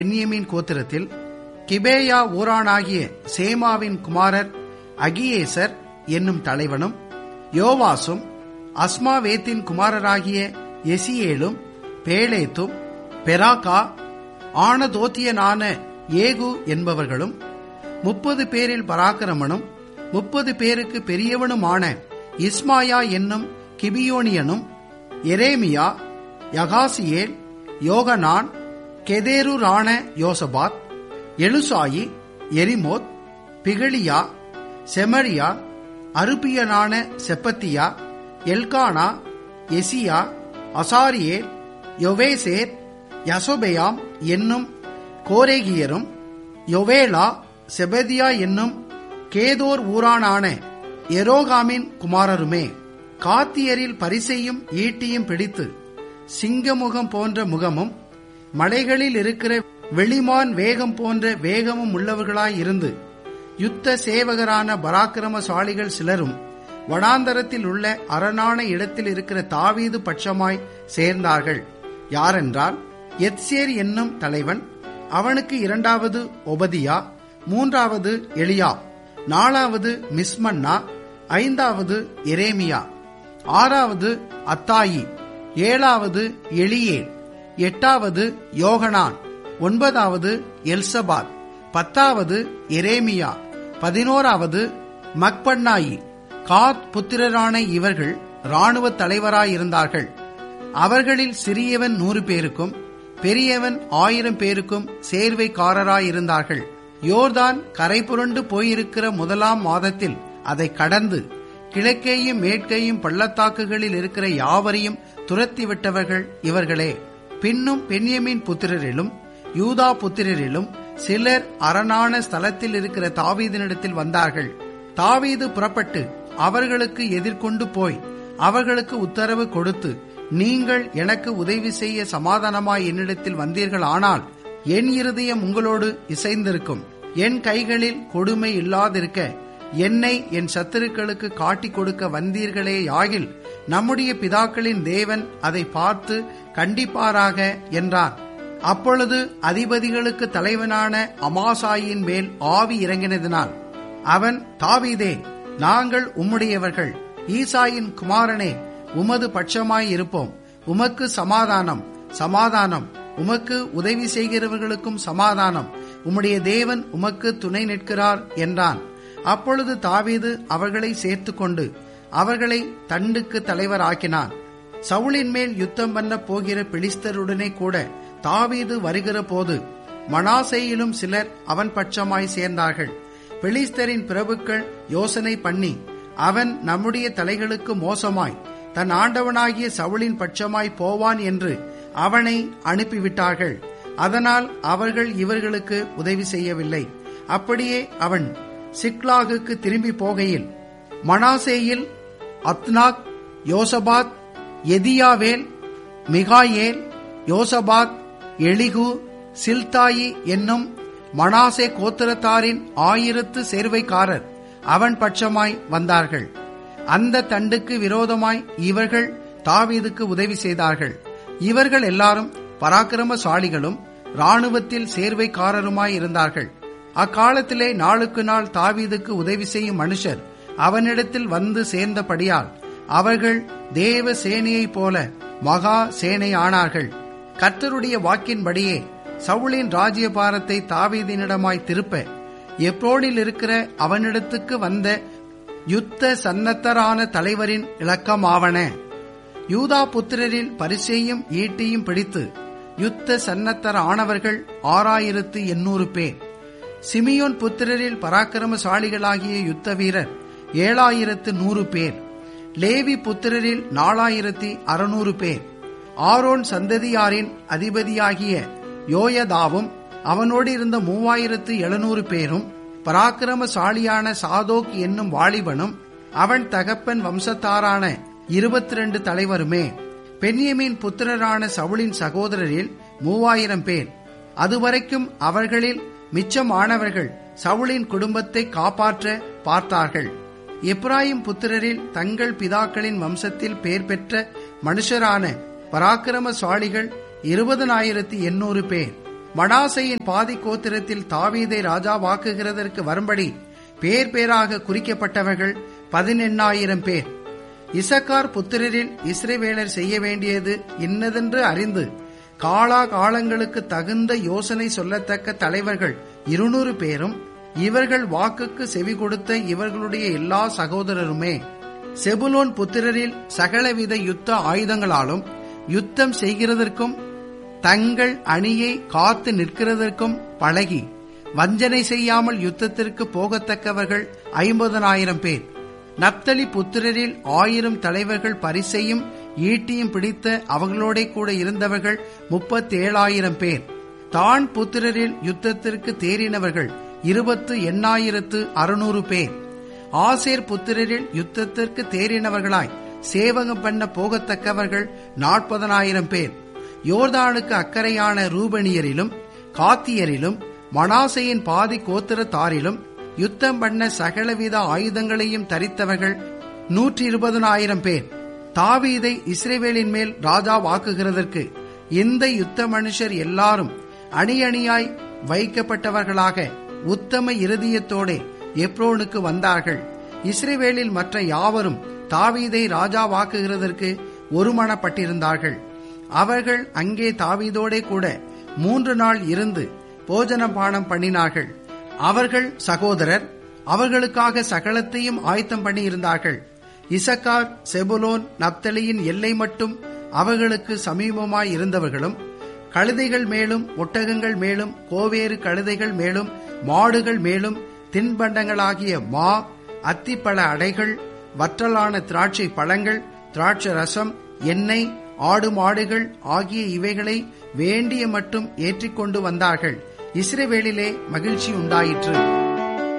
பென்யமீன் கோத்திரத்தில் கிபேயா ஊரானாகிய சேமாவின் குமாரர் அகியேசர் என்னும் தலைவனும் யோவாசும் அஸ்மாவேத்தின் குமாரராகிய எசியேலும் பேலேத்தும் பெராக்கா ஆனதோத்தியனான ஏகு என்பவர்களும் முப்பது பேரில் பராக்கிரமனும் முப்பது பேருக்கு பெரியவனுமான இஸ்மாயா என்னும் கிபியோனியனும் எரேமியா யகாசியேல் யோகனான் கெதேருரான யோசபாத் எழுசாயி எரிமோத் பிகலியா செமரியா அருபியனான செப்பத்தியா எல்கானா எசியா அசாரியேல் யொவேசேர் யசோபெயாம் என்னும் கோரேகியரும் யொவேலா செபதியா என்னும் கேதோர் ஊரானான எரோகாமின் குமாரருமே காத்தியரில் பரிசையும் ஈட்டியும் பிடித்து சிங்கமுகம் போன்ற முகமும் மலைகளில் இருக்கிற வெளிமான் வேகம் போன்ற வேகமும் உள்ளவர்களாய் இருந்து யுத்த சேவகரான பராக்கிரமசாலிகள் சிலரும் வனாந்தரத்தில் உள்ள அரணான இடத்தில் இருக்கிற தாவீது பட்சமாய் சேர்ந்தார்கள் யாரென்றால் எத்சேர் என்னும் தலைவன் அவனுக்கு இரண்டாவது ஒபதியா மூன்றாவது எலியா நாலாவது மிஸ்மன்னா ஐந்தாவது எரேமியா ஆறாவது அத்தாயி ஏழாவது எலியேல் எட்டாவது யோகனான் ஒன்பதாவது எல்சபாத் பத்தாவது எரேமியா பதினோராவது மக்பண்ணாயி காத் புத்திரரான இவர்கள் இராணுவ தலைவராயிருந்தார்கள் அவர்களில் சிறியவன் நூறு பேருக்கும் பெரியவன் ஆயிரம் பேருக்கும் சேர்வைக்காரராயிருந்தார்கள் யோர்தான் கரை புரண்டு போயிருக்கிற முதலாம் மாதத்தில் அதை கடந்து கிழக்கேயும் மேற்கேயும் பள்ளத்தாக்குகளில் இருக்கிற யாவரையும் துரத்தி விட்டவர்கள் இவர்களே பின்னும் பெண்யமின் புத்திரரிலும் யூதா புத்திரரிலும் சிலர் அரணான ஸ்தலத்தில் இருக்கிற தாவீதினிடத்தில் வந்தார்கள் தாவீது புறப்பட்டு அவர்களுக்கு எதிர்கொண்டு போய் அவர்களுக்கு உத்தரவு கொடுத்து நீங்கள் எனக்கு உதவி செய்ய சமாதானமாய் என்னிடத்தில் வந்தீர்கள் ஆனால் என் இருதயம் உங்களோடு இசைந்திருக்கும் என் கைகளில் கொடுமை இல்லாதிருக்க என்னை என் சத்துருக்களுக்கு காட்டிக் கொடுக்க வந்தீர்களே யாகில் நம்முடைய பிதாக்களின் தேவன் அதை பார்த்து கண்டிப்பாராக என்றான் அப்பொழுது அதிபதிகளுக்கு தலைவனான அமாசாயின் மேல் ஆவி இறங்கினதினால் அவன் தாவீதே நாங்கள் உம்முடையவர்கள் ஈசாயின் குமாரனே உமது பட்சமாய் இருப்போம் உமக்கு சமாதானம் சமாதானம் உமக்கு உதவி செய்கிறவர்களுக்கும் சமாதானம் உம்முடைய தேவன் உமக்கு துணை நிற்கிறார் என்றான் அப்பொழுது தாவீது அவர்களை சேர்த்து கொண்டு அவர்களை தண்டுக்கு தலைவராக்கினான் சவுளின் மேல் யுத்தம் பண்ண போகிற பிலிஸ்தருடனே கூட தாவீது வருகிற போது மனாசையிலும் சிலர் அவன் பட்சமாய் சேர்ந்தார்கள் பிலிஸ்தரின் பிரபுக்கள் யோசனை பண்ணி அவன் நம்முடைய தலைகளுக்கு மோசமாய் தன் ஆண்டவனாகிய சவுளின் பட்சமாய் போவான் என்று அவனை அனுப்பிவிட்டார்கள் அதனால் அவர்கள் இவர்களுக்கு உதவி செய்யவில்லை அப்படியே அவன் சிக்லாகுக்கு திரும்பி போகையில் மனாசேயில் அத்னாக் யோசபாத் எதியாவேல் மிகாயேல் யோசபாத் எளிகு சில்தாயி என்னும் மனாசே கோத்திரத்தாரின் ஆயிரத்து சேர்வைக்காரர் அவன் பட்சமாய் வந்தார்கள் அந்த தண்டுக்கு விரோதமாய் இவர்கள் தாவீதுக்கு உதவி செய்தார்கள் இவர்கள் எல்லாரும் பராக்கிரமசாலிகளும் இராணுவத்தில் சேர்வைக்காரருமாய் இருந்தார்கள் அக்காலத்திலே நாளுக்கு நாள் தாவீதுக்கு உதவி செய்யும் மனுஷர் அவனிடத்தில் வந்து சேர்ந்தபடியால் அவர்கள் தேவ சேனையைப் போல மகா சேனை ஆனார்கள் கர்த்தருடைய வாக்கின்படியே சவுளின் ராஜ்யபாரத்தை தாவீதினிடமாய் திருப்ப எப்ரோனில் இருக்கிற அவனிடத்துக்கு வந்த யுத்த சன்னத்தரான தலைவரின் இலக்கமாவன யூதா புத்திரரில் பரிசையும் ஈட்டியும் பிடித்து யுத்த சன்னத்தர் ஆனவர்கள் ஆறாயிரத்து எண்ணூறு பேர் சிமியோன் புத்திரரில் பராக்கிரமசாலிகளாகிய யுத்த வீரர் ஏழாயிரத்து நூறு பேர் லேவி புத்திரரில் நாலாயிரத்தி அறுநூறு பேர் ஆரோன் சந்ததியாரின் அதிபதியாகிய யோயதாவும் அவனோடு இருந்த மூவாயிரத்து எழுநூறு பேரும் பராக்கிரமசாலியான சாதோக் என்னும் வாலிபனும் அவன் தகப்பன் வம்சத்தாரான இருபத்தி ரெண்டு தலைவருமே பென்யமின் புத்திரரான சவுளின் சகோதரரில் மூவாயிரம் பேர் அதுவரைக்கும் அவர்களில் மிச்சமானவர்கள் சவுளின் குடும்பத்தை காப்பாற்ற பார்த்தார்கள் எப்ராயிம் புத்திரரில் தங்கள் பிதாக்களின் வம்சத்தில் பெயர் பெற்ற மனுஷரான பராக்கிரமசாலிகள் இருபதனாயிரத்தி எண்ணூறு பேர் மனாசையின் பாதி கோத்திரத்தில் தாவீதை ராஜாவாக்குகிறதற்கு வரும்படி பேர் பேராக குறிக்கப்பட்டவர்கள் பதினெண்ணாயிரம் பேர் இசக்கார் புத்திரரில் இஸ்ரேவேலர் செய்ய வேண்டியது இன்னதென்று அறிந்து காலா காலங்களுக்கு தகுந்த யோசனை சொல்லத்தக்க தலைவர்கள் இருநூறு பேரும் இவர்கள் வாக்குக்கு செவி கொடுத்த இவர்களுடைய எல்லா சகோதரருமே செபுலோன் புத்திரரில் சகலவித யுத்த ஆயுதங்களாலும் யுத்தம் செய்கிறதற்கும் தங்கள் அணியை காத்து நிற்கிறதற்கும் பழகி வஞ்சனை செய்யாமல் யுத்தத்திற்கு போகத்தக்கவர்கள் ஐம்பதனாயிரம் பேர் நப்தலி புத்திரரில் ஆயிரம் தலைவர்கள் பரிசையும் ஈட்டியும் பிடித்த அவர்களோட கூட இருந்தவர்கள் முப்பத்தேழாயிரம் பேர் தான் புத்திரரில் யுத்தத்திற்கு தேறினவர்கள் இருபத்து எண்ணாயிரத்து அறுநூறு பேர் ஆசேர் புத்திரரில் யுத்தத்திற்கு தேறினவர்களாய் சேவகம் பண்ண போகத்தக்கவர்கள் நாற்பதனாயிரம் பேர் யோர்தானுக்கு அக்கறையான ரூபனியரிலும் காத்தியரிலும் மனாசையின் பாதி கோத்திரத்தாரிலும் யுத்தம் பண்ண சகலவித ஆயுதங்களையும் தரித்தவர்கள் நூற்றி இருபதனாயிரம் பேர் தாவீதை இஸ்ரேவேலின் மேல் ராஜாவாக்குகிறதற்கு இந்த யுத்த மனுஷர் எல்லாரும் அணி அணியாய் வைக்கப்பட்டவர்களாக உத்தம இருதயத்தோடே எப்ரோனுக்கு வந்தார்கள் இஸ்ரேவேலில் மற்ற யாவரும் தாவீதை ராஜாவாக்குகிறதற்கு ஒருமனப்பட்டிருந்தார்கள் அவர்கள் அங்கே தாவீதோடே கூட மூன்று நாள் இருந்து போஜன பானம் பண்ணினார்கள் அவர்கள் சகோதரர் அவர்களுக்காக சகலத்தையும் ஆயத்தம் பண்ணியிருந்தார்கள் இசக்கார் செபுலோன் நப்தலியின் எல்லை மட்டும் அவர்களுக்கு சமீபமாய் இருந்தவர்களும் கழுதைகள் மேலும் ஒட்டகங்கள் மேலும் கோவேறு கழுதைகள் மேலும் மாடுகள் மேலும் தின்பண்டங்களாகிய மா அத்திப்பழ அடைகள் வற்றலான திராட்சை பழங்கள் திராட்சை ரசம் எண்ணெய் ஆடு மாடுகள் ஆகிய இவைகளை வேண்டிய மட்டும் ஏற்றிக்கொண்டு வந்தார்கள் இஸ்ரேவேலிலே மகிழ்ச்சி உண்டாயிற்று